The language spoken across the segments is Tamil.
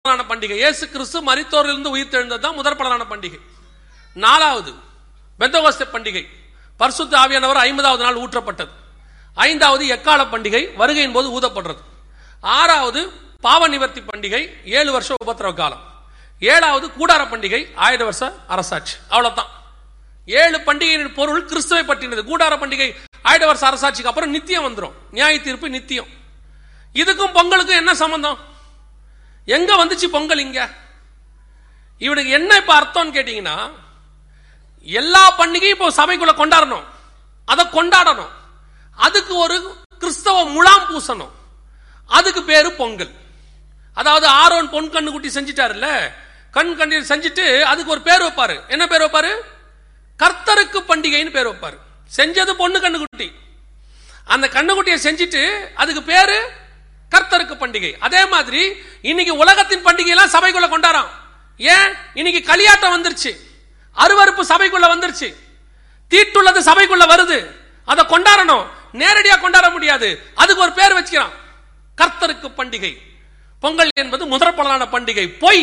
பலனான பண்டிகை இயேசு கிறிஸ்து மரித்தோரிலிருந்து உயிர் தெழுந்தது தான் முதற் பலனான பண்டிகை நாலாவது பெந்தகோஸ்தே பண்டிகை பரிசுத்த ஆவியானவர் ஐம்பதாவது நாள் ஊற்றப்பட்டது ஐந்தாவது எக்கால பண்டிகை வருகையின் போது ஊதப்படுறது ஆறாவது பாவ நிவர்த்தி பண்டிகை ஏழு வருஷம் உபத்திரவ காலம் ஏழாவது கூடார பண்டிகை ஆயிரம் வருஷ அரசாட்சி அவ்வளவுதான் ஏழு பண்டிகையின் பொருள் கிறிஸ்துவை பற்றினது கூடார பண்டிகை ஆயிரம் வருஷ அரசாட்சிக்கு அப்புறம் நித்தியம் வந்துடும் நியாய தீர்ப்பு நித்தியம் இதுக்கும் பொங்கலுக்கும் என்ன சம்பந்தம் எங்க வந்துச்சு பொங்கல் இங்க இவனுக்கு என்ன இப்ப அர்த்தம்னு கேட்டீங்கன்னா எல்லா பண்டிகையும் இப்போ சபைக்குள்ள கொண்டாடணும் அதை கொண்டாடணும் அதுக்கு ஒரு கிறிஸ்தவ முலாம் பூசணும் அதுக்கு பேரு பொங்கல் அதாவது ஆரோன் பொன் கண்ணு குட்டி செஞ்சிட்டாருல்ல கண் கண்ணி செஞ்சுட்டு அதுக்கு ஒரு பேர் வைப்பாரு என்ன பேர் வைப்பாரு கர்த்தருக்கு பண்டிகைன்னு பேர் வைப்பாரு செஞ்சது பொண்ணு கண்ணுக்குட்டி அந்த கண்ணுக்குட்டியை செஞ்சுட்டு அதுக்கு பேரு கர்த்தருக்கு பண்டிகை அதே மாதிரி இன்னைக்கு உலகத்தின் பண்டிகை எல்லாம் சபைக்குள்ள கொண்டாடுறோம் ஏன் இன்னைக்கு களியாட்டம் வந்துருச்சு அருவருப்பு சபைக்குள்ள வந்துருச்சு தீட்டுள்ளது சபைக்குள்ள வருது அதை கொண்டாடணும் நேரடியா கொண்டாட முடியாது அதுக்கு ஒரு பேர் வச்சுக்கிறான் கர்த்தருக்கு பண்டிகை பொங்கல் என்பது முதற்பலனான பண்டிகை பொய்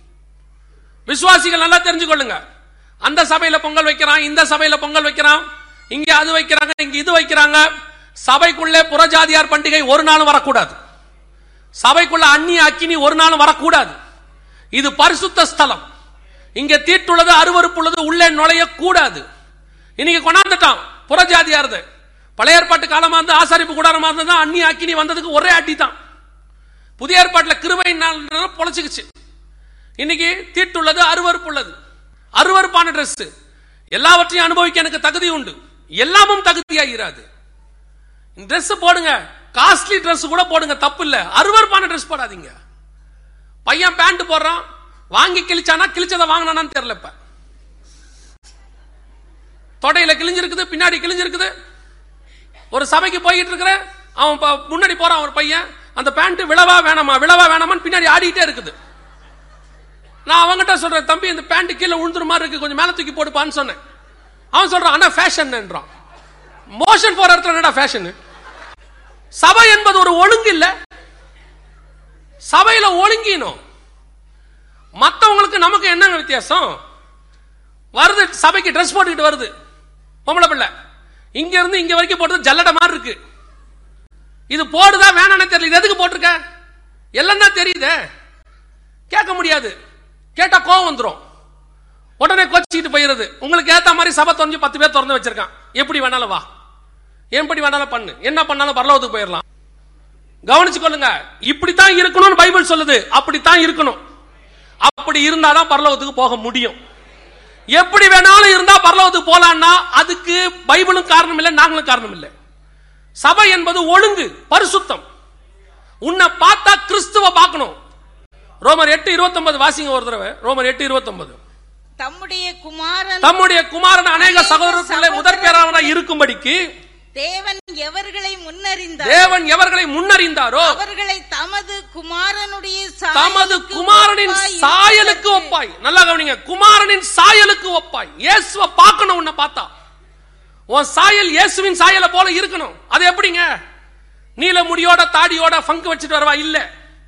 விசுவாசிகள் நல்லா தெரிஞ்சுக்கொள்ளுங்க அந்த சபையில பொங்கல் வைக்கிறான் இந்த சபையில பொங்கல் வைக்கிறான் இங்க அது வைக்கிறாங்க இங்க இது வைக்கிறாங்க சபைக்குள்ளே புறஜாதியார் பண்டிகை ஒரு நாளும் வரக்கூடாது சபைக்குள்ள அந்நிய அக்கினி ஒரு நாளும் வரக்கூடாது இது பரிசுத்த ஸ்தலம் இங்க தீட்டுள்ளது அருவருப்புள்ளது உள்ளே நுழைய கூடாது இன்னைக்கு கொண்டாந்துட்டான் புறஜாதியாரது பழைய ஏற்பாட்டு காலமா இருந்து ஆசாரிப்பு கூடாரமா இருந்தது அந்நிய அக்கினி வந்ததுக்கு ஒரே அடி தான் புதிய ஏற்பாட்டில் கிருபை பொழைச்சுக்குச்சு இன்னைக்கு தீட்டுள்ளது அருவருப்புள்ளது அருவருப்பான Dress எல்லாவற்றையும் அனுபவிக்க எனக்கு தகுதி உண்டு எல்லாமும் தகுதியாகிறாது Dress போடுங்க காஸ்ட்லி Dress கூட போடுங்க தப்பு இல்ல அருவருப்பான Dress போடாதீங்க பையன் பேண்ட் போடுறான் வாங்கி கிழிச்சானா கிழிச்சதை வாங்கினான்னு தெரியல இப்ப தொடையில கிழிஞ்சிருக்குது பின்னாடி கிழிஞ்சிருக்குது ஒரு சபைக்கு போயிட்டு இருக்கிற அவன் ப- முன்னாடி போறான் ஒரு பையன் அந்த பேண்ட் விழவா வேணாமா விழவா வேணாமான்னு பின்னாடி ஆடிட்டே இருக்குது நான் அவன்கிட்ட சொல்றேன் தம்பி இந்த பேண்ட் கீழே விழுந்துற மாதிரி இருக்கு கொஞ்சம் மேல தூக்கி போடுப்பான்னு சொன்னேன் அவன் சொல்றான் அண்ணா ஃபேஷன்ன்றான் மோஷன் போற இடத்துல என்னடா ஃபேஷன் சபை என்பது ஒரு ஒழுங்கு இல்ல சபையில ஒழுங்கினும் மத்தவங்களுக்கு நமக்கு என்னங்க வித்தியாசம் வருது சபைக்கு ட்ரெஸ் போட்டுக்கிட்டு வருது பொம்பளை பிள்ளை இங்க இருந்து இங்க வரைக்கும் போட்டது ஜல்லடை மாதிரி இருக்கு இது போடுதா வேணானே தெரியல இது எதுக்கு போட்டிருக்க எல்லாம் தான் தெரியுதே கேட்க முடியாது கேட்டா கோவம் வந்துரும் உடனே கோச்சிக்கிட்டு போயிருது உங்களுக்கு ஏத்த மாதிரி சபை தொலைஞ்சு பத்து பேர் திறந்து வச்சிருக்கான் எப்படி வேணாலும் வா எப்படி வேணாலும் பண்ணு என்ன பண்ணாலும் பரலோகத்துக்கு போயிடலாம் கவனிச்சு கொள்ளுங்க இப்படித்தான் இருக்கணும்னு பைபிள் சொல்லுது அப்படித்தான் இருக்கணும் அப்படி இருந்தாதான் பரலோகத்துக்கு போக முடியும் எப்படி வேணாலும் இருந்தா பரலோகத்துக்கு போலான்னா அதுக்கு பைபிளும் காரணம் இல்லை நாங்களும் காரணம் இல்லை சபை என்பது ஒழுங்கு பரிசுத்தம் உன்னை பார்த்தா கிறிஸ்துவ பார்க்கணும் ரோமர் எட்டு இருபத்தொன்பது வாசிங்க ஒரு தடவை ரோமர் எட்டு இருபத்தொன்பது தம்முடைய குமாரன் தம்முடைய குமாரன் அநேக சகோதரர்களே முதற் பேராவனாய் இருக்கும்படிக்கு தேவன் எவர்களை முன்னறிந்தார் தேவன் எவர்களை முன்னறிந்தாரோ அவர்களை தமது குமாரனுடைய தமது சாயலுக்கு குமாரனின் ஒப்பாய் சாயலுக்கு ஒப்பாய் நல்லா கவனிங்க குமாரனின் சாயலுக்கு ஒப்பாய் இயேசுவ பார்க்கணும் உன்னை பார்த்தா உன் சாயல் இயேசுவின் சாயலை போல இருக்கணும் அது எப்படிங்க நீல முடியோட தாடியோட ஃபங்க் வச்சுட்டு வரவா இல்ல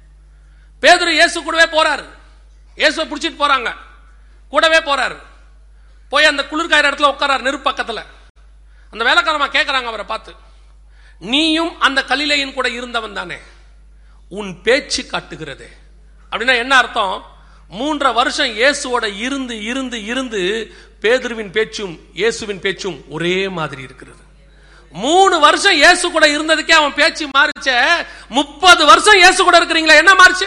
பேதுரு இயேசு கூடவே போறாரு இயேசுவை பிடிச்சிட்டு போறாங்க கூடவே போறாரு போய் அந்த குளிர்காயிற இடத்துல உட்காராரு நெருப்பு பக்கத்துல அந்த வேலைக்காரமா கேட்கறாங்க அவரை பார்த்து நீயும் அந்த கலிலேயின் கூட இருந்தவன் தானே உன் பேச்சு காட்டுகிறது அப்படின்னா என்ன அர்த்தம் மூன்றரை வருஷம் இயேசுவோட இருந்து இருந்து இருந்து பேதுருவின் பேச்சும் இயேசுவின் பேச்சும் ஒரே மாதிரி இருக்கிறது மூணு வருஷம் இயேசு கூட இருந்ததுக்கே அவன் பேச்சு மாறிச்சே முப்பது வருஷம் இயேசு கூட இருக்கிறீங்களா என்ன மாறிச்சு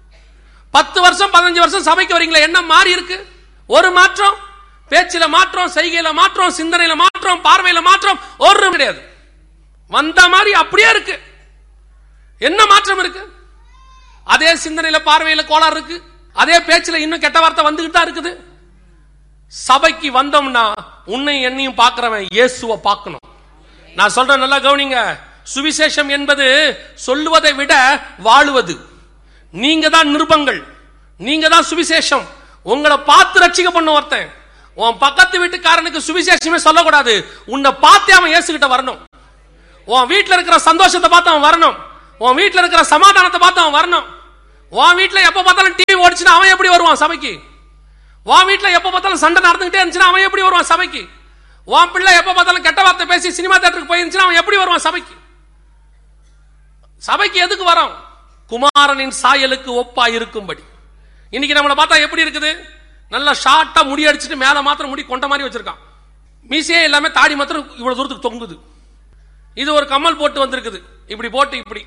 பத்து வருஷம் பதினஞ்சு வருஷம் சபைக்கு வரீங்களா என்ன மாறி இருக்கு ஒரு மாற்றம் பேச்சில மாற்றம் செய்கையில மாற்றம் சிந்தனையில மாற்றம் பார்வையில மாற்றம் ஒரு கிடையாது வந்த மாதிரி அப்படியே இருக்கு என்ன மாற்றம் இருக்கு அதே சிந்தனையில பார்வையில கோளாறு இருக்கு அதே பேச்சுல இன்னும் கெட்ட வார்த்தை வந்துகிட்டு தான் இருக்குது சபைக்கு வந்தோம்னா உன்னை என்னையும் பார்க்கிறவன் இயேசுவை பார்க்கணும் நான் சொல்றேன் நல்லா கவனிங்க சுவிசேஷம் என்பது சொல்லுவதை விட வாழுவது நீங்க தான் நிருபங்கள் நீங்க தான் சுவிசேஷம் உங்களை பார்த்து ரட்சிக்க பண்ண ஒருத்தன் உன் பக்கத்து வீட்டுக்காரனுக்கு சுவிசேஷமே சொல்லக்கூடாது உன்னை பார்த்தே அவன் இயேசுகிட்ட வரணும் உன் வீட்ல இருக்கிற சந்தோஷத்தை பார்த்து அவன் வரணும் உன் வீட்ல இருக்கிற சமாதானத்தை பார்த்து அவன் வரணும் உன் வீட்ல எப்ப பார்த்தாலும் டிவி இருந்துச்சுன்னா அவன் எப்படி வருவான் சபைக்கு உன் வீட்டுல எப்ப பார்த்தாலும் சண்டை நடந்துகிட்டே இருந்துச்சுன்னா அவன் எப்படி வருவான் சபைக்கு உன் பிள்ளை எப்ப பார்த்தாலும் கெட்ட வார்த்தை பேசி சினிமா தேட்டருக்கு போயிருந்துச்சுன்னா அவன் எப்படி வருவான் சபைக்கு சபைக்கு எதுக்கு வரோம் குமாரனின் சாயலுக்கு ஒப்பா இருக்கும்படி இன்னைக்கு நம்மளை பார்த்தா எப்படி இருக்குது நல்லா ஷார்ட்டா முடி அடிச்சுட்டு மேல மாத்திரம் முடி கொண்ட மாதிரி வச்சிருக்கான் மீசையே எல்லாமே தாடி மாத்திரம் இவ்வளவு தூரத்துக்கு தொங்குது இது ஒரு கம்மல் போட்டு வந்திருக்குது இப்படி போட்டு இப்படி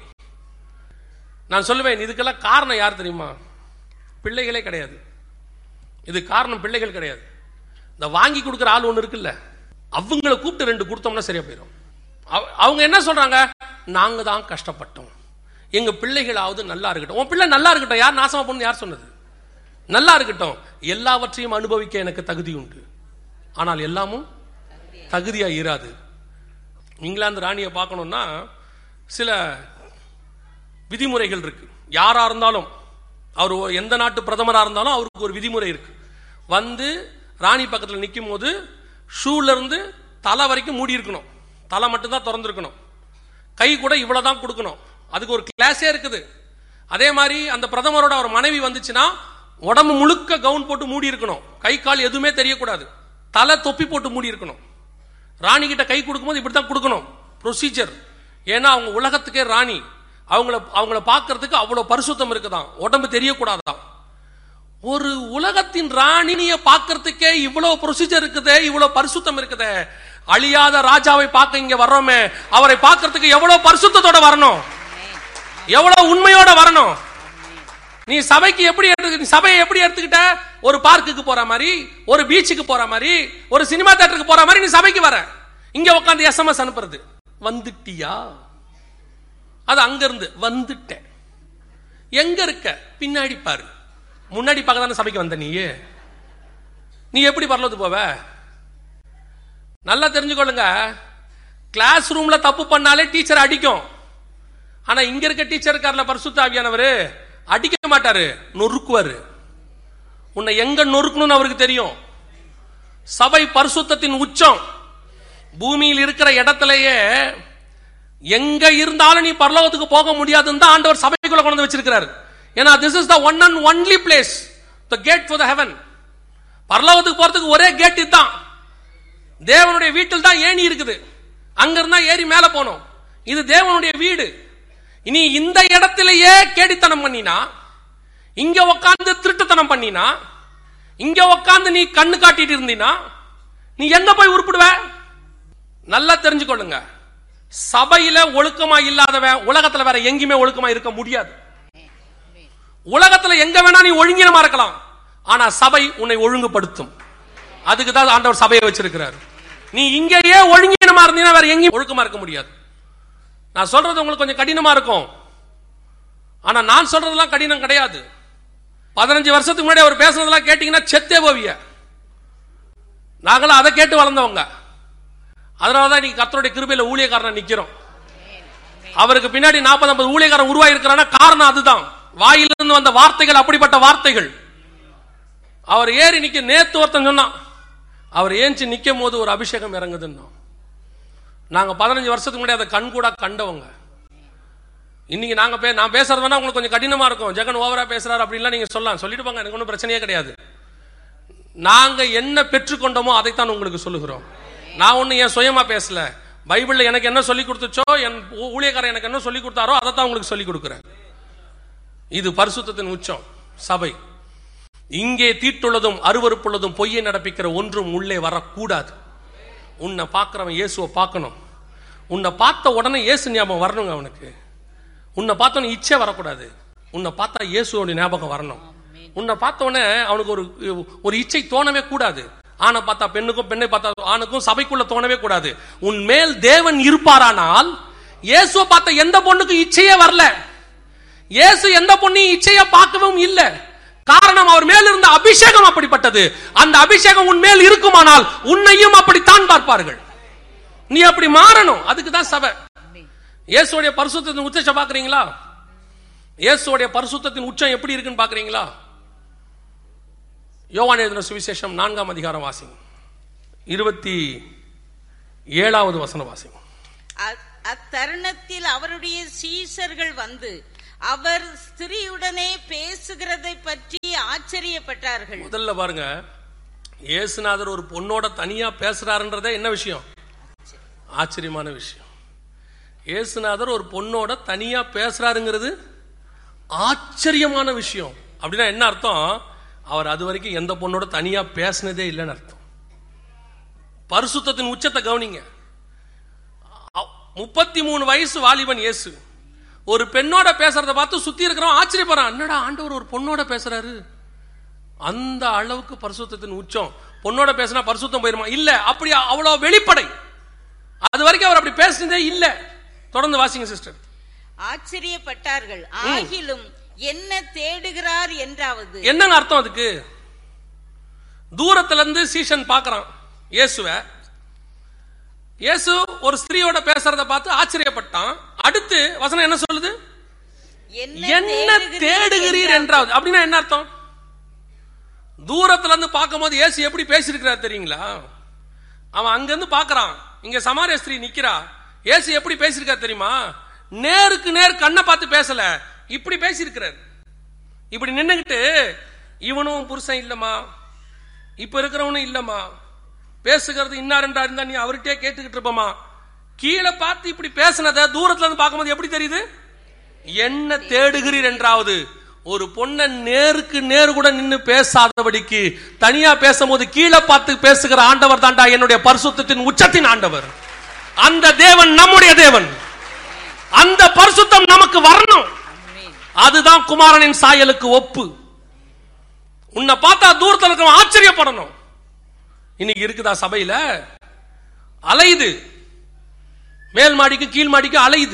நான் சொல்லுவேன் இதுக்கெல்லாம் காரணம் யார் தெரியுமா பிள்ளைகளே கிடையாது இது காரணம் பிள்ளைகள் கிடையாது இந்த வாங்கி கொடுக்குற ஆள் ஒன்று இருக்குல்ல அவங்கள கூப்பிட்டு ரெண்டு கொடுத்தோம்னா சரியா போயிடும் அவ- அவங்க என்ன சொல்றாங்க நாங்க தான் கஷ்டப்பட்டோம் எங்க பிள்ளைகளாவது நல்லா இருக்கட்டும் உன் பிள்ளை நல்லா இருக்கட்டும் யார் நாசமா போகணும் யார் சொன்னது நல்லா இருக்கட்டும் எல்லாவற்றையும் அனுபவிக்க எனக்கு தகுதி உண்டு ஆனால் எல்லாமும் தகுதியா இராது இங்கிலாந்து ராணியை பார்க்கணும்னா சில விதிமுறைகள் இருக்கு யாரா இருந்தாலும் அவர் ஒரு- எந்த நாட்டு பிரதமரா இருந்தாலும் அவருக்கு ஒரு விதிமுறை இருக்கு வந்து ராணி பக்கத்துல நிற்கும் போது ஷூல இருந்து தலை வரைக்கும் மூடி இருக்கணும் தலை மட்டும் தான் திறந்திருக்கணும் கை கூட இவ்வளவுதான் கொடுக்கணும் அதுக்கு ஒரு கிளாஸே இருக்குது அதே மாதிரி அந்த பிரதமரோட ஒரு மனைவி வந்துச்சுன்னா உடம்பு முழுக்க கவுன் போட்டு மூடி இருக்கணும் கை கால் எதுவுமே தெரியக்கூடாது தலை தொப்பி போட்டு மூடி இருக்கணும் ராணி கிட்ட கை கொடுக்கும்போது இப்படி தான் கொடுக்கணும் ப்ரொசீஜர் ஏன்னா அவங்க உலகத்துக்கே ராணி அவங்கள அவங்கள பார்க்கறதுக்கு அவ்வளவு பரிசுத்தம் இருக்குதாம் உடம்பு தெரியக்கூடாதாம் ஒரு உலகத்தின் ராணினிய பார்க்கறதுக்கே இவ்வளவு ப்ரொசீஜர் இருக்குதே இவ்வளவு பரிசுத்தம் இருக்குதே அழியாத ராஜாவை பார்க்க இங்க வர்றோமே அவரை பார்க்கறதுக்கு எவ்வளவு பரிசுத்தத்தோட வரணும் எவ்வளவு உண்மையோட வரணும் நீ சபைக்கு எப்படி எடுத்து நீ சபையை எப்படி எடுத்துக்கிட்ட ஒரு பார்க்குக்கு போற மாதிரி ஒரு பீச்சுக்கு போற மாதிரி ஒரு சினிமா தியேட்டருக்கு போற மாதிரி நீ சபைக்கு வர இங்க உட்காந்து எஸ்எம்எஸ் அனுப்புறது வந்துட்டியா அது அங்க இருந்து வந்துட்டேன் எங்க இருக்க பின்னாடி பாரு முன்னாடி பார்க்க தானே சபைக்கு வந்த நீ நீ எப்படி பரலத்து போவ நல்லா தெரிஞ்சுக்கொள்ளுங்க கிளாஸ் ரூம்ல தப்பு பண்ணாலே டீச்சர் அடிக்கும் ஆனா இங்க இருக்க டீச்சர் இருக்கார்ல பரிசுத்த ஆவியானவர் அடிக்க மாட்டாரு நொறுக்குவாரு உன்னை எங்க நொறுக்கணும்னு அவருக்கு தெரியும் சபை பரிசுத்தத்தின் உச்சம் பூமியில் இருக்கிற இடத்திலேயே எங்க இருந்தாலும் நீ பரலோகத்துக்கு போக முடியாதுன்னு தான் ஆண்டவர் சபைக்குள்ள கொண்டு வந்து வச்சிருக்கிறாரு ஏன்னா this is the one and only place the gate for the heaven பரலோகத்துக்கு போறதுக்கு ஒரே கேட் இதுதான் தேவனுடைய வீட்டில் தான் ஏணி இருக்குது அங்க இருந்தா ஏறி மேல போனோம் இது தேவனுடைய வீடு இனி இந்த இடத்திலேயே கேடித்தனம் பண்ணினா இங்க உக்காந்து திருட்டுத்தனம் பண்ணினா இங்க உக்காந்து நீ கண்ணு காட்டிட்டு இருந்தீனா நீ எங்க போய் உருப்பிடுவ நல்லா தெரிஞ்சுக்கொள்ளுங்க சபையில ஒழுக்கமா இல்லாதவன் உலகத்துல வேற எங்கேயுமே ஒழுக்கமா இருக்க முடியாது உலகத்துல எங்க வேணா நீ ஒழுங்கினமா இருக்கலாம் ஆனா சபை உன்னை ஒழுங்குபடுத்தும் அதுக்கு தான் ஆண்டவர் சபையை வச்சிருக்கிறார் நீ இங்கேயே ஒழுங்கினமா இருந்தீங்கன்னா வேற எங்கேயும் ஒழுக்கமா இருக்க முடியாது நான் சொல்றது உங்களுக்கு கொஞ்சம் கடினமா இருக்கும் ஆனா நான் சொல்றதெல்லாம் கடினம் கிடையாது பதினஞ்சு வருஷத்துக்கு முன்னாடி அவர் பேசுனதெல்லாம் கேட்டீங்கன்னா செத்தே போவிய நாங்களும் அதை கேட்டு வளர்ந்தவங்க அதனாலதான் இன்னைக்கு கர்த்தருடைய கிருபையில ஊழியக்காரனா நிக்கிறோம் அவருக்கு பின்னாடி நாற்பது ஐம்பது ஊழியக்காரன் உருவாயிருக்கிறான்னா காரணம் அதுதான் வாயிலிருந்து வந்த வார்த்தைகள் அப்படிப்பட்ட வார்த்தைகள் அவர் ஏறி நிக்க நேத்து ஒருத்தன் சொன்னான் அவர் ஏஞ்சி நிக்கும் போது ஒரு அபிஷேகம் இறங்குதுன்னா நாங்க பதினஞ்சு வருஷத்துக்கு முன்னாடி அதை கண் கூட கண்டவங்க இன்னைக்கு நாங்க பே நான் பேசுறது வேணா உங்களுக்கு கொஞ்சம் கடினமா இருக்கும் ஜெகன் ஓவரா பேசுறாரு அப்படின்லாம் நீங்க சொல்லலாம் சொல்லிட்டு போங்க எனக்கு ஒன்றும் பிரச்சனையே கிடையாது நாங்க என்ன பெற்றுக்கொண்டோமோ அதைத்தான் உங்களுக்கு சொல்லுகிறோம் நான் ஒண்ணு என் சுயமா பேசல பைபிள்ல எனக்கு என்ன சொல்லி கொடுத்துச்சோ என் ஊ- ஊழியக்காரர் எனக்கு என்ன சொல்லி கொடுத்தாரோ அதை தான் உங்களுக்கு சொல்லி கொடுக்குறேன் இது பரிசுத்தத்தின் உச்சம் சபை இங்கே தீட்டுள்ளதும் அருவருப்புள்ளதும் பொய்யை நடப்பிக்கிற ஒன்றும் உள்ளே வரக்கூடாது உன்னை பார்க்கிறவன் இயேசுவை பார்க்கணும் உன்னை பார்த்த உடனே இயேசு ஞாபகம் வரணுங்க அவனுக்கு உன்னை பார்த்தவன இச்சை வரக்கூடாது உன்னை பார்த்தா இயேசுவோட ஞாபகம் வரணும் உன்னை பார்த்த உடனே அவனுக்கு ஒரு ஒரு இச்சை தோணவே கூடாது ஆணை பார்த்தா பெண்ணுக்கும் பெண்ணை பார்த்தா ஆணுக்கும் சபைக்குள்ள தோணவே கூடாது உன் மேல் தேவன் இருப்பாரானால் இயேசுவை பார்த்த எந்த பொண்ணுக்கும் இச்சையே வரல இயேசு எந்த பொண்ணையும் இச்சையா பார்க்கவும் இல்ல காரணம் அவர் மேல் இருந்த அபிஷேகம் அப்படிப்பட்டது அந்த அபிஷேகம் உன் மேல் இருக்குமானால் உன்னையும் அப்படித்தான் பார்ப்பார்கள் நீ அப்படி மாறணும் அதுக்கு தான் சபை இயேசுடைய பரிசுத்தத்தின் உச்சத்தை பாக்குறீங்களா இயேசுடைய பரிசுத்தத்தின் உச்சம் எப்படி இருக்குன்னு பாக்குறீங்களா யோவான் எழுதின சுவிசேஷம் நான்காம் அதிகாரம் வாசிங்க இருபத்தி ஏழாவது வசன வாசிங்க அ- அத்தருணத்தில் அவருடைய சீஷர்கள் வந்து அவர் ஸ்திரீயுடனே பேசுகிறதை பற்றி ஆச்சரியப்பட்டார்கள் முதல்ல பாருங்க இயேசுநாதர் ஒரு பொண்ணோட தனியா பேசுறாருன்றதே என்ன விஷயம் ஆச்சரியமான விஷயம் இயேசுநாதர் ஒரு பொண்ணோட தனியா பேசுறாருங்கிறது ஆச்சரியமான விஷயம் அப்படின்னா என்ன அர்த்தம் அவர் அது வரைக்கும் எந்த பொண்ணோட தனியா பேசினதே இல்லைன்னு அர்த்தம் பரிசுத்தத்தின் உச்சத்தை கவனிங்க முப்பத்தி மூணு வயசு வாலிபன் இயேசு ஒரு பெண்ணோட பேசுறத பார்த்து சுத்தி இருக்கிறவன் ஆச்சரியப்படுறான் என்னடா ஆண்டவர் ஒரு பொண்ணோட பேசுறாரு அந்த அளவுக்கு பரிசுத்தத்தின் உச்சம் பொண்ணோட பேசினா பரிசுத்தம் போயிருமா இல்ல அப்படி அவ்வளவு வெளிப்படை அது வரைக்கும் அவர் அப்படி பேசினதே இல்ல தொடர்ந்து வாசிங்க சிஸ்டர் ஆச்சரியப்பட்டார்கள் ஆகிலும் என்ன தேடுகிறார் என்றாவது என்னங்க அர்த்தம் அதுக்கு தூரத்துல இருந்து சீஷன் பார்க்கறான் இயேசுவ இயேசு ஒரு ஸ்திரீயோட பேசுறத பார்த்து ஆச்சரியப்பட்டான் அடுத்து வசனம் என்ன சொல்லுது என்ன தேடுகிறீர் என்றாவது அப்படின்னா என்ன அர்த்தம் தூரத்துல இருந்து பார்க்கும்போது இயேசு எப்படி பேசியிருக்கிறார் தெரியுங்களா அவன் அங்க இருந்து பார்க்கறான் இங்க சமாரிய ஸ்திரீ நிக்கிறா இயேசு எப்படி பேசியிருக்கார் தெரியுமா நேருக்கு நேர் கண்ணை பார்த்து பேசல இப்படி பேசியிருக்கிறார் இப்படி நின்னுகிட்டு இவனும் புருஷன் இல்லம்மா இப்ப இருக்கிறவனும் இல்லம்மா பேசுகிறது இன்னாரென்றா இருந்தா நீ அவர்கிட்டயே கேட்டுக்கிட்டு இருப்பமா கீழே பார்த்து இப்படி பேசினத தூரத்துல இருந்து பார்க்கும்போது எப்படி தெரியுது என்ன தேடுகிறீர் என்றாவது ஒரு பொண்ணை நேருக்கு நேரு கூட நின்னு பேசாதபடிக்கு தனியா பேசும்போது கீழே பார்த்து பேசுகிற ஆண்டவர் தாண்டா என்னுடைய பரிசுத்தத்தின் உச்சத்தின் ஆண்டவர் அந்த தேவன் நம்முடைய தேவன் அந்த பரிசுத்தம் நமக்கு வரணும் ஆமென். அதுதான் குமாரனின் சாயலுக்கு ஒப்பு உன்னை பார்த்தா தூரத்துல இருக்க ஆச்சரியப்படணும் இன்னைக்கு இருக்குதா சபையில அலையுது மேல் மாடிக்கு கீழ் மாடிக்கு அலையுது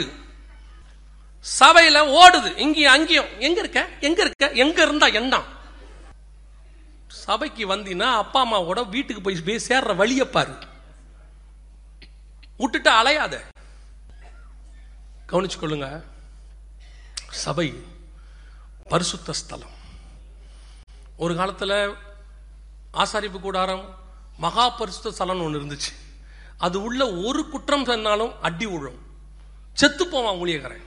சபையில ஓடுது இங்கேயும் அங்கேயும் எங்க இருக்க எங்க இருக்க எங்க இருந்தா என்ன சபைக்கு வந்தீங்கன்னா அப்பா அம்மாவோட வீட்டுக்கு போய் போய் சேர்ற வழிய பாரு விட்டுட்டு அலையாத கவனிச்சு கொள்ளுங்க சபை பரிசுத்த ஸ்தலம் ஒரு காலத்துல ஆசாரிப்பு கூடாரம் மகா பரிசுத்த ஸ்தலம்னு ஒன்று இருந்துச்சு அது உள்ள ஒரு குற்றம் சொன்னாலும் அடி விழும் செத்து போவான் ஊழியக்காரன்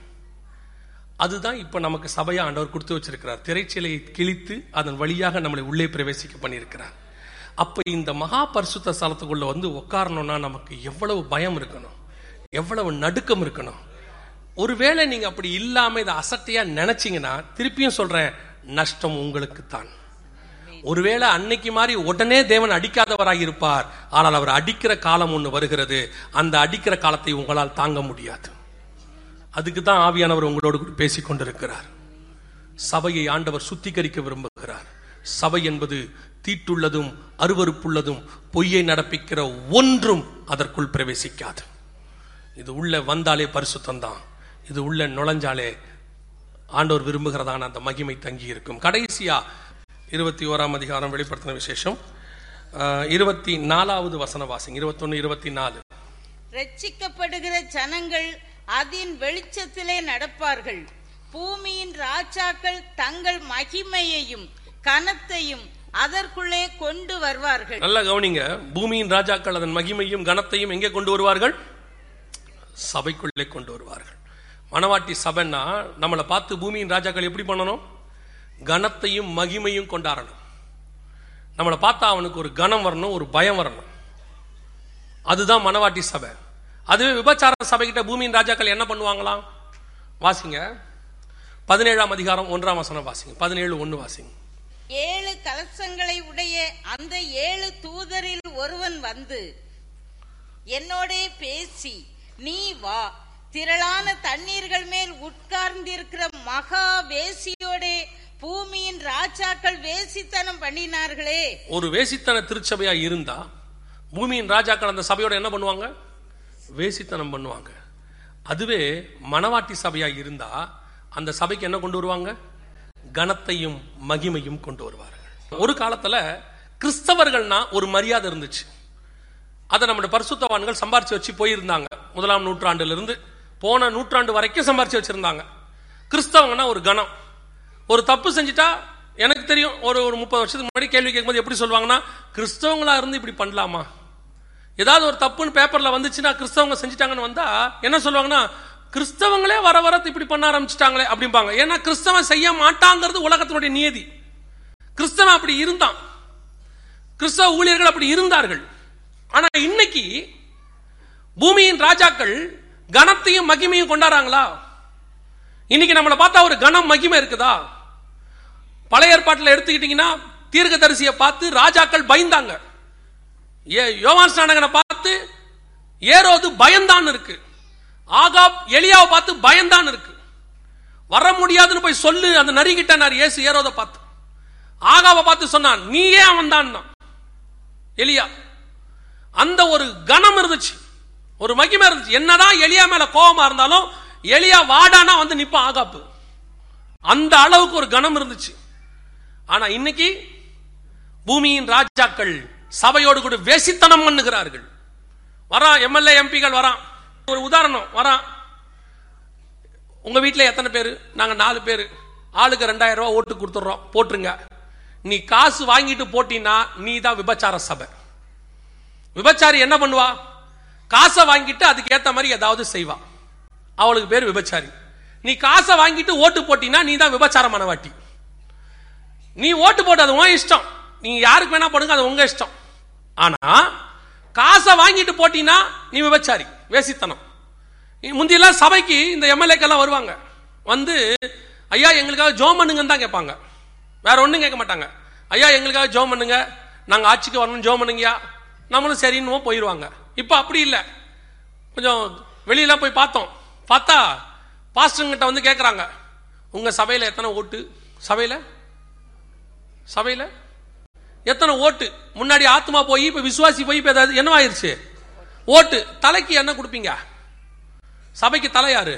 அதுதான் இப்ப நமக்கு சபையா ஆண்டவர் கொடுத்து வச்சிருக்கிறார் திரைச்சீலையை கிழித்து அதன் வழியாக நம்மளை உள்ளே பிரவேசிக்க பண்ணியிருக்கிறார் அப்ப இந்த மகா பரிசுத்த ஸ்தலத்துக்குள்ள வந்து உட்காரணும்னா நமக்கு எவ்வளவு பயம் இருக்கணும் எவ்வளவு நடுக்கம் இருக்கணும் ஒருவேளை நீங்க அப்படி இல்லாம இதை அசட்டையா நினைச்சீங்கன்னா திருப்பியும் சொல்றேன் நஷ்டம் உங்களுக்கு தான் ஒருவேளை அன்னைக்கு மாதிரி உடனே தேவன் அடிக்காதவராக இருப்பார் ஆனால் அவர் அடிக்கிற காலம் ஒன்று வருகிறது அந்த அடிக்கிற காலத்தை உங்களால் தாங்க முடியாது அதுக்கு தான் ஆவியானவர் உங்களோடு கூட பேசிக் கொண்டிருக்கிறார் சபையை ஆண்டவர் சுத்திகரிக்க விரும்புகிறார் சபை என்பது தீட்டுள்ளதும் அருவருப்புள்ளதும் பொய்யை நடப்பிக்கிற ஒன்றும் அதற்குள் பிரவேசிக்காது இது உள்ள வந்தாலே பரிசுத்தம் தான் இது உள்ள நுழைஞ்சாலே ஆண்டவர் விரும்புகிறதான அந்த மகிமை தங்கி இருக்கும் கடைசியா இருபத்தி ஓராம் அதிகாரம் வெளிப்படுத்தின விசேஷம் அஹ், இருபத்தி நாலாவது வசன வாசிங்க இருபத்தொன்னு இருபத்தி நாலு ரட்சிக்கப்படுகிற ஜனங்கள் அதன் வெளிச்சத்திலே நடப்பார்கள் பூமியின் ராஜாக்கள் தங்கள் மகிமையையும் கனத்தையும் அதற்குள்ளே கொண்டு வருவார்கள் நல்லா கவனிங்க பூமியின் ராஜாக்கள் அதன் மகிமையும் கனத்தையும் எங்கே கொண்டு வருவார்கள் சபைக்குள்ளே கொண்டு வருவார்கள் மணவாட்டி சபைன்னா நம்மளை பார்த்து பூமியின் ராஜாக்கள் எப்படி பண்ணணும் கனத்தையும் மகிமையும் கொண்டாடணும் நம்மளை பார்த்தா அவனுக்கு ஒரு கனம் வரணும் ஒரு பயம் வரணும் அதுதான் மணவாட்டி சபை அதுவே விபச்சார சபைகிட்ட பூமியின் ராஜாக்கள் என்ன பண்ணுவாங்களாம் வாசிங்க பதினேழாம் அதிகாரம் ஒன்றாம் வசனம் வாசிங்க பதினேழு ஒன்று வாசிங்க ஏழு கலசங்களை உடைய அந்த ஏழு தூதரில் ஒருவன் வந்து என்னோடே பேசி நீ வா திரளான தண்ணீர்கள் மேல் உட்கார்ந்திருக்கிற மகா வேசியோடே பூமியின் ராஜாக்கள் வேசித்தனம் பண்ணினார்களே ஒரு வேசித்தன திருச்சபையா இருந்தா பூமியின் ராஜாக்கள் அந்த சபையோட என்ன பண்ணுவாங்க வேசித்தனம் பண்ணுவாங்க அதுவே மணவாட்டி சபையா இருந்தா அந்த சபைக்கு என்ன கொண்டு வருவாங்க கனத்தையும் மகிமையும் கொண்டு வருவார்கள் ஒரு காலத்துல கிறிஸ்தவர்கள்னா ஒரு மரியாதை இருந்துச்சு அதை நம்முடைய பரிசுத்தவான்கள் சம்பாரிச்சு வச்சு போயிருந்தாங்க முதலாம் நூற்றாண்டுல இருந்து போன நூற்றாண்டு வரைக்கும் சம்பாரிச்சு வச்சிருந்தாங்க கிறிஸ்தவங்கன்னா ஒரு கணம் ஒரு தப்பு செஞ்சுட்டா எனக்கு தெரியும் ஒரு ஒரு முப்பது வருஷத்துக்கு முன்னாடி கேள்வி கேட்கும்போது எப்படி சொல்லுவாங்கன்னா கிறிஸ்தவங்களா இருந்து இப்படி பண்ணலாமா ஏதாவது ஒரு தப்புன்னு பேப்பர்ல வந்துச்சுன்னா கிறிஸ்தவங்க செஞ்சுட்டாங்கன்னு வந்தா என்ன சொல்லுவாங்கன்னா கிறிஸ்தவங்களே வர வர இப்படி பண்ண ஆரம்பிச்சிட்டாங்களே அப்படிம்பாங்க ஏன்னா கிறிஸ்தவன் செய்ய மாட்டாங்கிறது உலகத்தினுடைய நியதி கிறிஸ்தவன் அப்படி இருந்தான் கிறிஸ்தவ ஊழியர்கள் அப்படி இருந்தார்கள் ஆனா இன்னைக்கு பூமியின் ராஜாக்கள் கனத்தையும் மகிமையும் கொண்டாடுறாங்களா இன்னைக்கு நம்மளை பார்த்தா ஒரு கனம் மகிமை இருக்குதா பழைய ஏற்பாட்டில் எடுத்துக்கிட்டீங்கன்னா தீர்க்கதரிசியை பார்த்து ராஜாக்கள் பயந்தாங்க ஏ யோவான் ஸ்நானகனை பார்த்து ஏரோது பயந்தான் இருக்கு ஆகாப் எலியாவை பார்த்து பயந்தான் இருக்கு வர முடியாதுன்னு போய் சொல்லு அந்த நரிகிட்டனார் இயேசு ஏரோதை பார்த்து ஆகாவை பார்த்து சொன்னான் நீ ஏன் வந்தான் எலியா அந்த ஒரு கணம் இருந்துச்சு ஒரு மகிமை இருந்துச்சு என்னதான் எலியா மேல கோபமா இருந்தாலும் எலியா வாடானா வந்து நிப்பான் ஆகாப்பு அந்த அளவுக்கு ஒரு கணம் இருந்துச்சு ஆனா இன்னைக்கு பூமியின் ராஜாக்கள் சபையோடு கூட வேசித்தனம் பண்ணுகிறார்கள் வரான் எம்எல்ஏ எம்பிகள் வரான் ஒரு உதாரணம் வரான் உங்க வீட்ல எத்தனை பேர் நாங்க நாலு பேர் ஆளுக்கு ரெண்டாயிரம் ரூபாய் ஓட்டு கொடுத்துட்றோம் போட்டுருங்க நீ காசு வாங்கிட்டு போட்டினா நீ தான் விபச்சார சபை விபச்சாரி என்ன பண்ணுவா காசை வாங்கிட்டு அதுக்கு ஏத்த மாதிரி ஏதாவது செய்வா அவளுக்கு பேர் விபச்சாரி நீ காசை வாங்கிட்டு ஓட்டு போட்டினா நீ தான் விபச்சார மனவாட்டி நீ ஓட்டு போட்டு அது உன் இஷ்டம் நீ யாருக்கு வேணா போடுங்க அது உங்க இஷ்டம் ஆனா காசை வாங்கிட்டு போட்டினா நீ விபச்சாரி வேசித்தனம் முந்தியெல்லாம் சபைக்கு இந்த எம்எல்ஏக்கெல்லாம் வருவாங்க வந்து ஐயா எங்களுக்காக ஜோம் பண்ணுங்கன்னு தான் கேட்பாங்க வேற ஒன்றும் கேட்க மாட்டாங்க ஐயா எங்களுக்காக ஜோம் பண்ணுங்க நாங்க ஆட்சிக்கு வரணும் ஜோம் பண்ணுங்கயா நம்மளும் சரின்னு போயிடுவாங்க இப்போ அப்படி இல்லை கொஞ்சம் வெளியெல்லாம் போய் பார்த்தோம் பார்த்தா பாஸ்டர்கிட்ட வந்து கேட்குறாங்க உங்க சபையில் எத்தனை ஓட்டு சபையில் சபையில் எத்தனை ஓட்டு முன்னாடி ஆத்மா போய் இப்ப விசுவாசி போய் இப்ப ஏதாவது என்னவாயிருச்சு ஓட்டு தலைக்கு என்ன கொடுப்பீங்க சபைக்கு தலை யாரு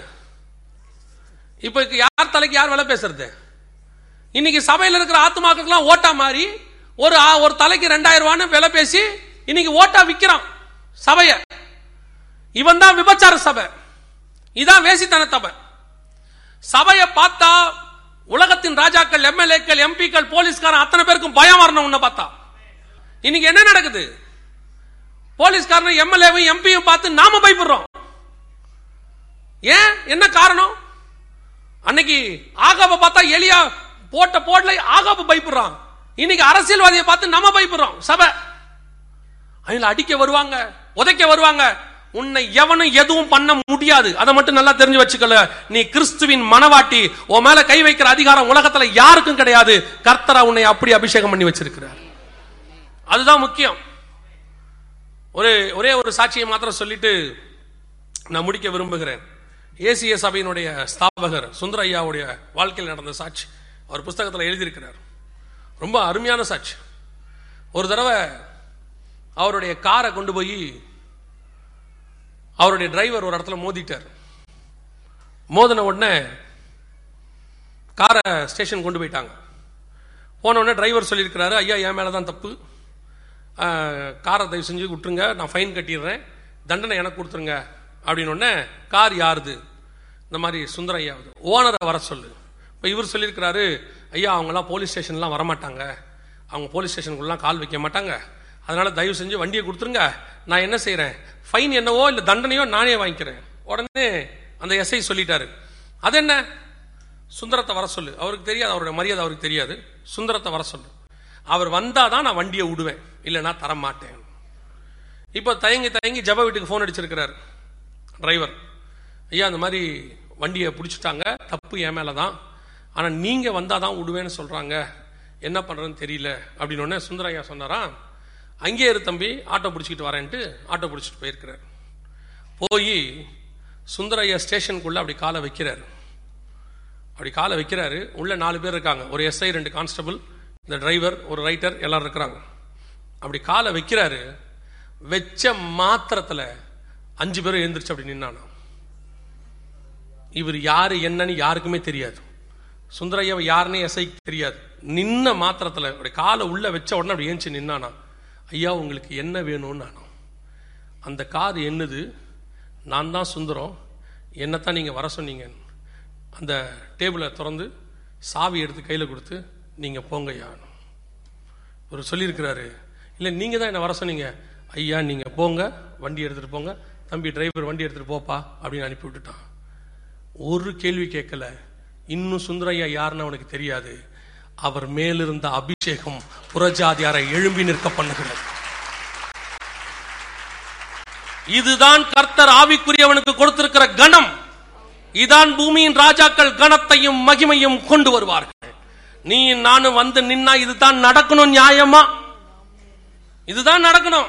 இப்ப யார் தலைக்கு யார் வேலை பேசுறது இன்னைக்கு சபையில் இருக்கிற ஆத்மாக்கெல்லாம் ஓட்டா மாறி ஒரு ஆ- ஒரு தலைக்கு ரெண்டாயிரம் ரூபான்னு விலை பேசி இன்னைக்கு ஓட்டா விக்கிறான் சபைய இவன் தான் விபச்சார சபை இதான் வேசித்தன சபை சபையை பார்த்தா உலகத்தின் ராஜாக்கள் எம்எல்ஏக்கள் எம்பிக்கள் போலீஸ்காரன் அத்தனை பேருக்கும் பயம் வரணும் உன்னை பார்த்தா இன்னைக்கு என்ன நடக்குது போலீஸ்காரன் எம்எல்ஏவும் எம்பியும் பார்த்து நாம பயப்படுறோம் ஏன் என்ன காரணம் அன்னைக்கு ஆகாப பார்த்தா எலியா போட்ட போடல ஆகாப பயப்படுறான் இன்னைக்கு அரசியல்வாதியை பார்த்து நம்ம பயப்படுறோம் சபை அவங்கள அடிக்க வருவாங்க உதைக்க வருவாங்க உன்னை எவனும் எதுவும் பண்ண முடியாது அதை மட்டும் நல்லா தெரிஞ்சு வச்சுக்கல நீ கிறிஸ்துவின் மனவாட்டி உன் மேல கை வைக்கிற அதிகாரம் உலகத்துல யாருக்கும் கிடையாது கர்த்தரா உன்னை அப்படி அபிஷேகம் பண்ணி வச்சிருக்கிறார் அதுதான் முக்கியம் ஒரு ஒரே ஒரு சாட்சியை மாத்திரம் சொல்லிட்டு நான் முடிக்க விரும்புகிறேன் ஏசிய சபையினுடைய ஸ்தாபகர் சுந்தர ஐயாவுடைய வாழ்க்கையில் நடந்த சாட்சி அவர் புஸ்தகத்தில் எழுதியிருக்கிறார் ரொம்ப அருமையான சாட்சி ஒரு தடவை அவருடைய காரை கொண்டு போய் அவருடைய டிரைவர் ஒரு இடத்துல மோதிட்டார் மோதின உடனே காரை ஸ்டேஷன் கொண்டு போயிட்டாங்க போன உடனே டிரைவர் சொல்லியிருக்கிறாரு ஐயா என் மேலே தான் தப்பு ஆஹ், காரை தயவு செஞ்சு விட்டுருங்க நான் ஃபைன் கட்டிடுறேன் தண்டனை எனக்கு கொடுத்துருங்க அப்படின்னு உடனே கார் யாருது இந்த மாதிரி சுந்தர ஐயாவது ஓனரை வர சொல்லு இப்போ இவர் சொல்லியிருக்கிறாரு ஐயா அவங்கெல்லாம் போலீஸ் ஸ்டேஷன்லாம் வரமாட்டாங்க அவங்க போலீஸ் ஸ்டேஷனுக்குள்ளலாம் கால் வைக்க மாட்டாங்க அதனால தயவு செஞ்சு வண்டியை கொடுத்துருங்க நான் என்ன செய்கிறேன் ஃபைன் என்னவோ இல்லை தண்டனையோ நானே வாங்கிக்கிறேன் உடனே அந்த எஸ்ஐ சொல்லிட்டாரு அது என்ன சுந்தரத்தை வர சொல்லு அவருக்கு தெரியாது அவருடைய மரியாதை அவருக்கு தெரியாது சுந்தரத்தை வர சொல்லு அவர் வந்தாதான் நான் வண்டியை விடுவேன் இல்லைன்னா தர மாட்டேன் இப்போ தயங்கி தயங்கி ஜப வீட்டுக்கு ஃபோன் அடிச்சிருக்கிறார் டிரைவர் ஐயா அந்த மாதிரி வண்டியை பிடிச்சிட்டாங்க தப்பு என் மேலே தான் ஆனால் நீங்கள் வந்தால் தான் விடுவேன்னு சொல்கிறாங்க என்ன பண்ணுறதுன்னு தெரியல அப்படின்னு உடனே சுந்தர ஐயா சொன்னாரா அங்கேயே இரு தம்பி ஆட்டோ பிடிச்சிக்கிட்டு வரேன்ட்டு ஆட்டோ பிடிச்சிட்டு போயிருக்கிறார் போய் சுந்தர ஐயா ஸ்டேஷனுக்குள்ளே அப்படி காலை வைக்கிறார் அப்படி காலை வைக்கிறாரு உள்ள நாலு பேர் இருக்காங்க ஒரு எஸ்ஐ ரெண்டு கான்ஸ்டபிள் இந்த டிரைவர் ஒரு ரைட்டர் எல்லாரும் இருக்கிறாங்க அப்படி காலை வைக்கிறாரு வச்ச மாத்திரத்துல அஞ்சு பேரும் எழுந்திரிச்சு அப்படி நின்னானா இவர் யாரு என்னன்னு யாருக்குமே தெரியாது சுந்தரையாவை யாருன்னே எஸ்ஐக்கு தெரியாது நின்ன மாத்திரத்துல அப்படி காலை உள்ள வச்ச உடனே அப்படி ஏஞ்சி நின்னானா ஐயா உங்களுக்கு என்ன வேணும்னு நானும் அந்த கார் என்னது நான் தான் சுந்தரம் என்னத்தான் நீங்க வர சொன்னீங்க அந்த டேபிளை திறந்து சாவி எடுத்து கையில் கொடுத்து நீங்கள் போங்கய்யா ஒரு சொல்லியிருக்கிறாரு இல்லை நீங்கள் தான் என்னை வர சொன்னீங்க ஐயா நீங்கள் போங்க வண்டி எடுத்துகிட்டு போங்க தம்பி டிரைவர் வண்டி எடுத்துகிட்டு போப்பா அப்படின்னு அனுப்பி விட்டுட்டான் ஒரு கேள்வி கேட்கல இன்னும் சுந்தரையா யாருன்னு அவனுக்கு தெரியாது அவர் மேலிருந்த அபிஷேகம் புறஜாதியாரை எழும்பி நிற்க பண்ணுகிறது இதுதான் கர்த்தர் ஆவிக்குரியவனுக்கு கொடுத்திருக்கிற கணம் இதான் பூமியின் ராஜாக்கள் கணத்தையும் மகிமையும் கொண்டு வருவார்கள் நீ நானும் வந்து நின்னா இதுதான் நடக்கணும் நியாயமா இதுதான் நடக்கணும்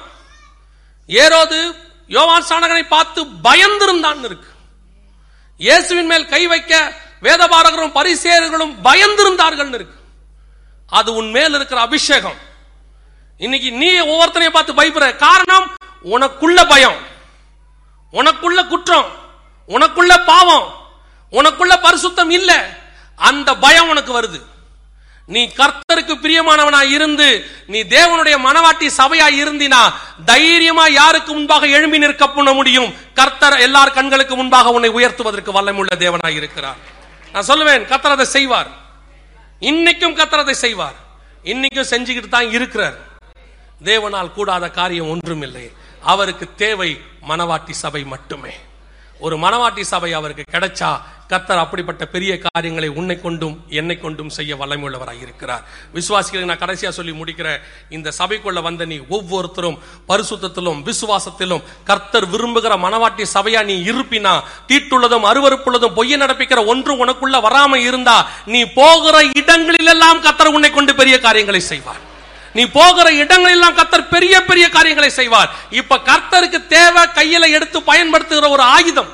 ஏரோது யோவான் சாணகனை பார்த்து பயந்திருந்தான் இருக்கு இயேசுவின் மேல் கை வைக்க வேதபாரகரும் பரிசேயர்களும் பயந்திருந்தார்கள் இருக்கு அது உன் மேல் இருக்கிற அபிஷேகம் இன்னைக்கு நீ ஒவ்வொருத்தனையும் பார்த்து பயப்படுற காரணம் உனக்குள்ள பயம் உனக்குள்ள குற்றம் உனக்குள்ள பாவம் உனக்குள்ள பரிசுத்தம் இல்ல அந்த பயம் உனக்கு வருது நீ கர்த்தருக்கு பிரியமானவனா இருந்து நீ தேவனுடைய மனவாட்டி சபையா இருந்தினா தைரியமா யாருக்கு முன்பாக எழும்பி நிற்க பண்ண முடியும் கர்த்தர் எல்லார் கண்களுக்கு முன்பாக உன்னை உயர்த்துவதற்கு வல்லமுள்ள தேவனாய் இருக்கிறார் நான் சொல்லுவேன் கர்த்தர் அதை செய்வார் இன்னைக்கும் கர்த்தர் அதை செய்வார் இன்னைக்கும் செஞ்சுக்கிட்டு தான் இருக்கிறார் தேவனால் கூடாத காரியம் ஒன்றுமில்லை அவருக்கு தேவை மனவாட்டி சபை மட்டுமே ஒரு மனவாட்டி சபை அவருக்கு கிடைச்சா கத்தர் அப்படிப்பட்ட பெரிய காரியங்களை உன்னை கொண்டும் என்னை கொண்டும் செய்ய வல்லமையுள்ளவராக இருக்கிறார் விசுவாசிகளை நான் கடைசியா சொல்லி முடிக்கிறேன் இந்த சபைக்குள்ள வந்த நீ ஒவ்வொருத்தரும் பரிசுத்தத்திலும் விசுவாசத்திலும் கர்த்தர் விரும்புகிற மனவாட்டி சபையா நீ இருப்பினா தீட்டுள்ளதும் அருவருப்புள்ளதும் பொய்ய நடப்பிக்கிற ஒன்றும் உனக்குள்ள வராம இருந்தா நீ போகிற இடங்களிலெல்லாம் கர்த்தர் உன்னை கொண்டு பெரிய காரியங்களை செய்வார் நீ போகிற இடங்களெல்லாம் கர்த்தர் பெரிய பெரிய காரியங்களை செய்வார் இப்ப கர்த்தருக்கு தேவை கையில எடுத்து பயன்படுத்துகிற ஒரு ஆயுதம்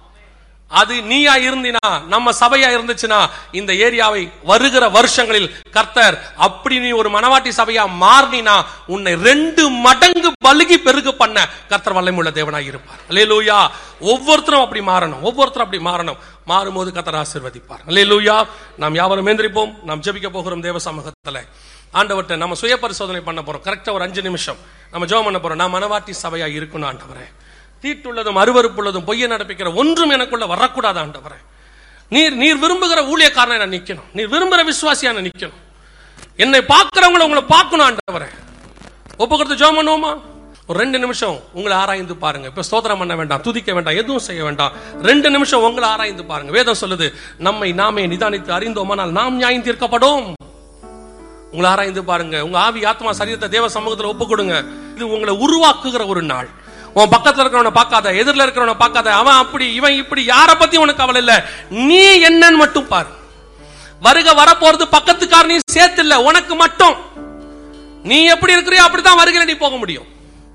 அது நீயா இருந்தினா நம்ம சபையா இருந்துச்சுன்னா இந்த ஏரியாவை வருகிற வருஷங்களில் கர்த்தர் அப்படி நீ ஒரு மனவாட்டி சபையா மாறினா உன்னை ரெண்டு மடங்கு பலுகி பெருகு பண்ண கர்த்தர் வல்லமுள்ள தேவனாய் இருப்பார் அல்லேலூயா ஒவ்வொருத்தரும் அப்படி மாறணும் ஒவ்வொருத்தரும் அப்படி மாறணும் மாறும்போது கர்த்தர் ஆசீர்வதிப்பார் அல்லேலூயா நாம் யாவரும் எந்திரிப்போம் நாம் ஜெபிக்க போகிறோம் தேவ சமூகத்துல ஆண்டவர்கிட்ட நம்ம சுய பரிசோதனை பண்ண போறோம் கரெக்டா ஒரு அஞ்சு நிமிஷம் நம்ம ஜெபம் பண்ண போறோம் நான் மனவாட்டி சபையா இருக்கணும் ஆண்டவரே தீட்டுள்ளதும் அருவருப்புள்ளதும் பொய்யை நடப்பிக்கிற ஒன்றும் எனக்குள்ள வரக்கூடாது ஆண்டவரே நீர் நீர் விரும்புகிற ஊழியக்காரனை நான் நிக்கணும் நீர் விரும்புகிற விசுவாசியா நான் நிக்கணும் என்னை பார்க்கிறவங்கள உங்களை பார்க்கணும் ஆண்டவரே ஒப்பு கொடுத்து ஜெபம் பண்ணுவோமா ஒரு ரெண்டு நிமிஷம் உங்களை ஆராய்ந்து பாருங்க இப்ப ஸ்தோத்திரம் பண்ண வேண்டாம் துதிக்க வேண்டாம் எதுவும் செய்ய வேண்டாம் ரெண்டு நிமிஷம் உங்களை ஆராய்ந்து பாருங்க வேதம் சொல்லுது நம்மை நாமே நிதானித்து அறிந்தோமானால் நாம் நியாயம் தீர்க்கப்படும் உங்களை ஆராய்ந்து பாருங்க உங்க ஆவி ஆத்மா சரீரத்தை தேவ சமூகத்துல ஒப்பு கொடுங்க இது உங்களை உருவாக்குகிற ஒரு நாள் உன் பக்கத்துல இருக்கிறவனை பார்க்காத எதிரில் இருக்கிறவனை பார்க்காத அவன் அப்படி இவன் இப்படி யார பத்தி உனக்கு கவலை இல்ல நீ என்னன்னு மட்டும் பாரு வருக வரப்போறது பக்கத்துக்காரனையும் சேர்த்து இல்ல உனக்கு மட்டும் நீ எப்படி இருக்கிறியோ அப்படித்தான் வருகிற நீ போக முடியும்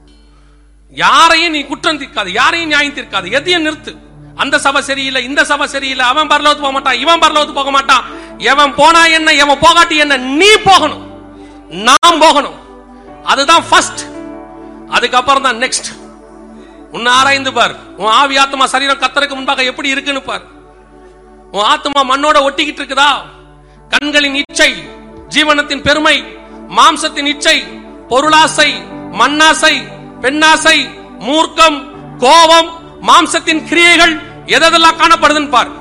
யாரையும் நீ குற்றம் தீர்க்காது யாரையும் நியாயம் தீர்க்காது எதையும் நிறுத்து அந்த சபை சரியில்லை இந்த சபை சரியில்லை அவன் பரலோகத்து போக மாட்டான் இவன் பரலோகத்து போக மாட்டான் எவன் போனா என்ன எவன் போகாட்டி என்ன நீ போகணும் நாம் போகணும் அதுதான் ஃபர்ஸ்ட் அதுக்கப்புறம் தான் நெக்ஸ்ட் உன்னை ஆராய்ந்து பார் உன் ஆவி ஆத்மா சரீரம் கத்தருக்கு முன்பாக எப்படி இருக்குன்னு பார் உன் ஆத்மா மண்ணோட ஒட்டிக்கிட்டு இருக்குதா கண்களின் இச்சை ஜீவனத்தின் பெருமை மாம்சத்தின் இச்சை பொருளாசை மண்ணாசை பெண்ணாசை மூர்க்கம் கோபம் மாம்சத்தின் கிரியைகள் எதெல்லாம் காணப்படுதுன்னு பார்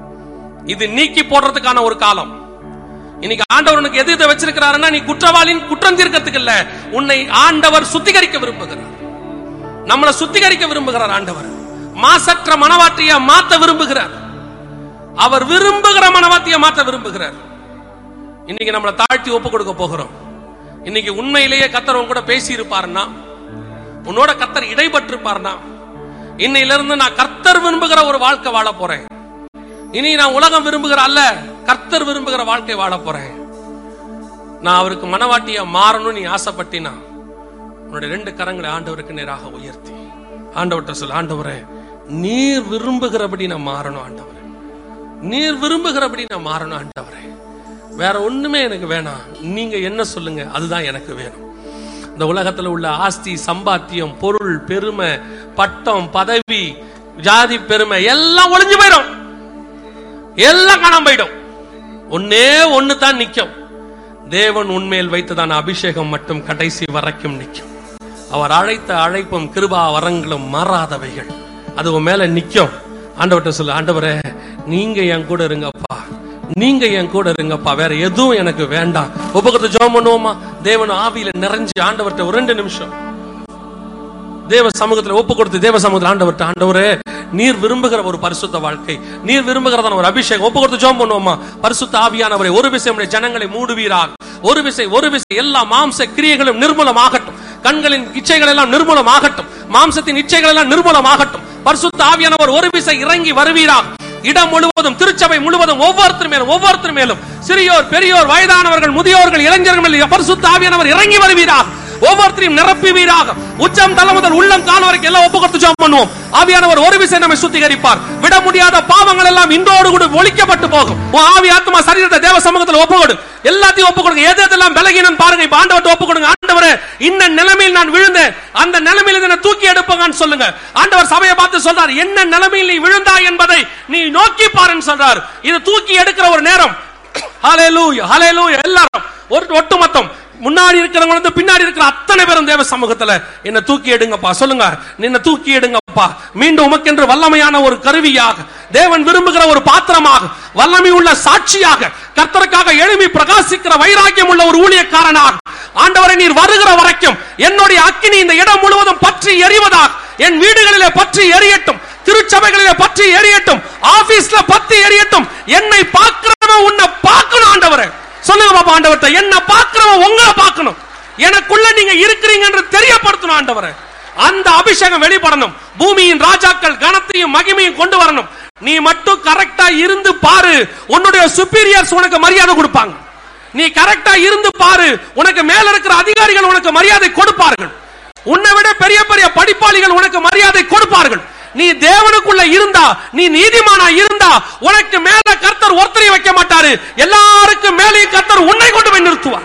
இது நீக்கி போடுறதுக்கான ஒரு காலம் இன்னைக்கு ஆண்டவர் உனக்கு எது இதை வச்சிருக்கிறாருன்னா நீ குற்றவாளின் குற்றம் தீர்க்கறதுக்கு இல்ல உன்னை ஆண்டவர் சுத்திகரிக்க விரும்புகிறார் நம்மளை சுத்திகரிக்க விரும்புகிறார் ஆண்டவர் மாசற்ற மனவாட்டிய மாத்த விரும்புகிறார் அவர் விரும்புகிற மனவாட்டிய மாற்ற விரும்புகிறார் இன்னைக்கு நம்மளை தாழ்த்தி ஒப்பு கொடுக்க போகிறோம் இன்னைக்கு உண்மையிலேயே கத்தர் உன் கூட பேசி இருப்பாருன்னா உன்னோட கத்தர் இடைப்பட்டிருப்பாருன்னா இன்னையிலிருந்து நான் கர்த்தர் விரும்புகிற ஒரு வாழ்க்கை வாழ போறேன் இனி நான் உலகம் விரும்புகிற அல்ல கர்த்தர் விரும்புகிற வாழ்க்கை வாழ போறேன் நான் அவருக்கு மனவாட்டியா மாறணும்னு நீ ஆசைப்பட்டினா உன்னுடைய ரெண்டு கரங்களை ஆண்டவருக்கு நேராக உயர்த்தி ஆண்டவர்கிட்ட சொல்ல ஆண்டவரே நீர் விரும்புகிறபடி நான் மாறணும் ஆண்டவரே நீர் விரும்புகிறபடி நான் மாறணும் ஆண்டவரே வேற ஒண்ணுமே எனக்கு வேணாம் நீங்க என்ன சொல்லுங்க அதுதான் எனக்கு வேணும் இந்த உலகத்துல உள்ள ஆஸ்தி சம்பாத்தியம் பொருள் பெருமை பட்டம் பதவி ஜாதி பெருமை எல்லாம் ஒளிஞ்சு போயிடும் எல்லாம் காணாம போயிடும் ஒன்னே ஒண்ணு தான் நிக்கும் தேவன் உண்மையில் வைத்ததான அபிஷேகம் மட்டும் கடைசி வரைக்கும் நிக்கும் அவர் அழைத்த அழைப்பும் கிருபா வரங்களும் மாறாதவைகள் அது உன் மேல நிக்கும் ஆண்டவர்கிட்ட சொல்லு ஆண்டவரே நீங்க என் கூட இருங்கப்பா நீங்க என் கூட இருங்கப்பா வேற எதுவும் எனக்கு வேண்டாம் உபகத்தை ஜெபம் பண்ணுவோமா தேவன் ஆவியில நிறைஞ்சு ஆண்டவர்கிட்ட ஒரு ரெண்டு நிமிஷம் தேவ சமூகத்துல ஒப்பு கொடுத்து தேவ சமூகத்துல ஆண்டவர்கிட்ட ஆண்டவரே நீர் விரும்புகிற ஒரு பரிசுத்த வாழ்க்கை நீர் விரும்புகிறதான ஒரு அபிஷேகம் ஒப்பு கொடுத்து ஜோம் பண்ணுவோமா பரிசுத்த ஆவியானவரை ஒரு விசை உடைய ஜனங்களை மூடுவீராக ஒரு விசை ஒரு விசை எல்லா மாம்ச கிரியைகளும் நிர்மூலமாகட்டும் கண்களின் இச்சைகள் எல்லாம் நிர்மூலமாகட்டும் மாம்சத்தின் இச்சைகள் எல்லாம் நிர்மூலமாகட்டும் பரிசுத்த ஆவியானவர் ஒரு விசை இறங்கி வருவீராக இடம் முழுவதும் திருச்சபை முழுவதும் ஒவ்வொருத்தர் மேலும் ஒவ்வொருத்தர் மேலும் சிறியோர் பெரியோர் வயதானவர்கள் முதியோர்கள் இளைஞர்கள் மேல் பரிசுத்த ஆவியானவர் இறங்கி வருவீராக ஒவ்வொருத்தரையும் நிரப்புவீராக உச்சம் தலை முதல் உள்ளம் கால் வரைக்கும் எல்லாம் ஒப்பு கொடுத்து ஜெபம் பண்ணுவோம் ஆவியானவர் ஒரு விசை நம்மை சுத்திகரிப்பார் விட முடியாத பாவங்கள் எல்லாம் இன்றோடு கூட ஒழிக்கப்பட்டு போகும் உன் ஆவி ஆத்மா சரீரத்தை தேவ சமூகத்தில் ஒப்பு கொடு எல்லாத்தையும் ஒப்பு கொடுங்க எது எதெல்லாம் விலகினு பாருங்க இப்ப ஆண்டவர்ட்ட ஒப்பு கொடுங்க ஆண்டவரே இந்த நிலைமையில் நான் விழுந்தேன் அந்த நிலைமையில் என்ன தூக்கி எடுப்பங்கன்னு சொல்லுங்க ஆண்டவர் சபையை பார்த்து சொல்றார் என்ன நிலைமையில் நீ விழுந்தாய் என்பதை நீ நோக்கி பாருன்னு சொல்றார் இது தூக்கி எடுக்கிற ஒரு நேரம் ஹalleluya ஹalleluya எல்லாரும் ஒரு ஒட்டுமொத்தம் முன்னாடி இருக்கிறவங்க வந்து பின்னாடி இருக்கிற அத்தனை பேரும் தேவ சமூகத்துல என்ன தூக்கி எடுங்கப்பா சொல்லுங்க நின்ன தூக்கி எடுங்கப்பா மீண்டும் உமக்கென்று வல்லமையான ஒரு கருவியாக தேவன் விரும்புகிற ஒரு பாத்திரமாக வல்லமை உள்ள சாட்சியாக கர்த்தருக்காக எழுமி பிரகாசிக்கிற வைராக்கியம் உள்ள ஒரு ஊழியக்காரனாக ஆண்டவரை நீர் வருகிற வரைக்கும் என்னுடைய அக்கினி இந்த இடம் முழுவதும் பற்றி எரிவதாக என் வீடுகளிலே பற்றி எரியட்டும் திருச்சபைகளிலே பற்றி எரியட்டும் ஆபீஸ்ல பத்தி எரியட்டும் என்னை பார்க்கிறவன் உன்னை பார்க்கணும் ஆண்டவரே சொல்லுங்க பாப்பா ஆண்டவர்ட்ட என்ன பார்க்கிறவன் உங்களை பார்க்கணும் எனக்குள்ள நீங்க இருக்கிறீங்க என்று தெரியப்படுத்தணும் ஆண்டவரே அந்த அபிஷேகம் வெளிப்படணும் பூமியின் ராஜாக்கள் கனத்தையும் மகிமையும் கொண்டு வரணும் நீ மட்டும் கரெக்டா இருந்து பாரு உன்னுடைய சுப்பீரியர்ஸ் உனக்கு மரியாதை கொடுப்பாங்க நீ கரெக்டா இருந்து பாரு உனக்கு மேல இருக்கிற அதிகாரிகள் உனக்கு மரியாதை கொடுப்பார்கள் உன்னை விட பெரிய பெரிய படிப்பாளிகள் உனக்கு மரியாதை கொடுப்பார்கள் நீ தேவனுக்குள்ள இருந்தா நீ நீதிமானா இருந்தா உனக்கு மேல கர்த்தர் ஒருத்தரையும் வைக்க மாட்டாரு எல்லாருக்கும் மேலேயும் கர்த்தர் உன்னை கொண்டு போய் நிறுத்துவார்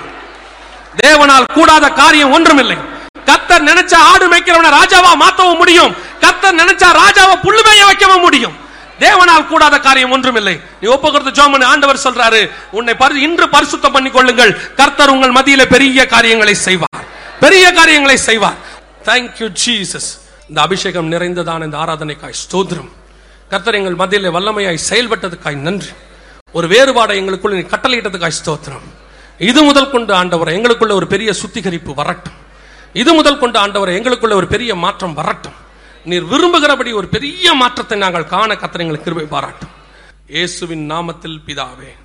தேவனால் கூடாத காரியம் ஒன்றுமில்லை கர்த்தர் நினைச்சா ஆடு மேய்க்கிறவன ராஜாவா மாத்தவும் முடியும் கர்த்தர் நினைச்சா ராஜாவை புல்லுமேய வைக்கவும் முடியும் தேவனால் கூடாத காரியம் ஒன்றுமில்லை நீ ஒப்புக்கிறது ஜோமன் ஆண்டவர் சொல்றாரு உன்னை பரி- இன்று பரிசுத்தம் பண்ணிக் கொள்ளுங்கள் கர்த்தர் உங்கள் மத்தியில பெரிய காரியங்களை செய்வார் பெரிய காரியங்களை செய்வார் தேங்க்யூ ஜீசஸ் இந்த அபிஷேகம் நிறைந்ததான இந்த ஆராதனைக்காய் ஸ்தோத்திரம் கர்த்தர் எங்கள் மத்தியிலே வல்லமையாய் செயல்பட்டதுக்காய் நன்றி ஒரு வேறுபாடை எங்களுக்குள்ள நீ கட்டளையிட்டதுக்காய் ஸ்தோத்திரம் இது முதல் கொண்டு ஆண்டவர் எங்களுக்குள்ள ஒரு பெரிய சுத்திகரிப்பு வரட்டும் இது முதல் கொண்டு ஆண்டவர் எங்களுக்குள்ள ஒரு பெரிய மாற்றம் வரட்டும் நீர் விரும்புகிறபடி ஒரு பெரிய மாற்றத்தை நாங்கள் காண கர்த்தர் எங்களுக்கு கிருபை பாராட்டும் இயேசுவின் நாமத்தில் பிதாவே